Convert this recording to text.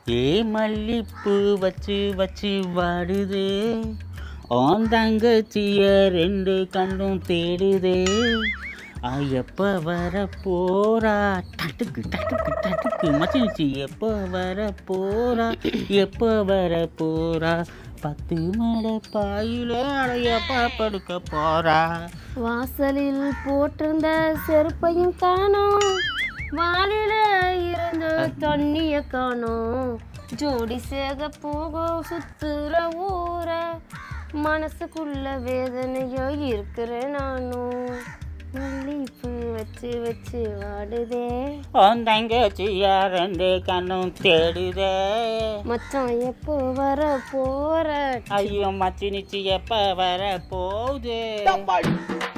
ஏ மல்லிப்பூ வச்சு வச்சு வாடுதே ஆன் தங்கச்சிய ரெண்டு கண்ணும் தேடுதே ஆ எப்போ வர போறா டட்டுக்கு டட்டுக்கு டட்டுக்கு மச்சினிச்சு எப்போ வர போறா எப்போ வர போறா பத்து மடை பாயில எப்போ படுக்க போறா வாசலில் போட்டிருந்த செருப்பையும் காணோம் வானில இருந்த தண்ணிய காணோம் ஜோடி சேக போக சுத்துற ஊர மனசுக்குள்ள வேதனையோ இருக்கிறேன் நானும் மல்லிப்பூ வச்சு வச்சு வாடுதே ஆன் தங்கச்சிய ரெண்டு கண்ணும் தேடுதே மச்சான் எப்போ வர போற ஐயோ மச்சினிச்சு எப்ப வர போகுது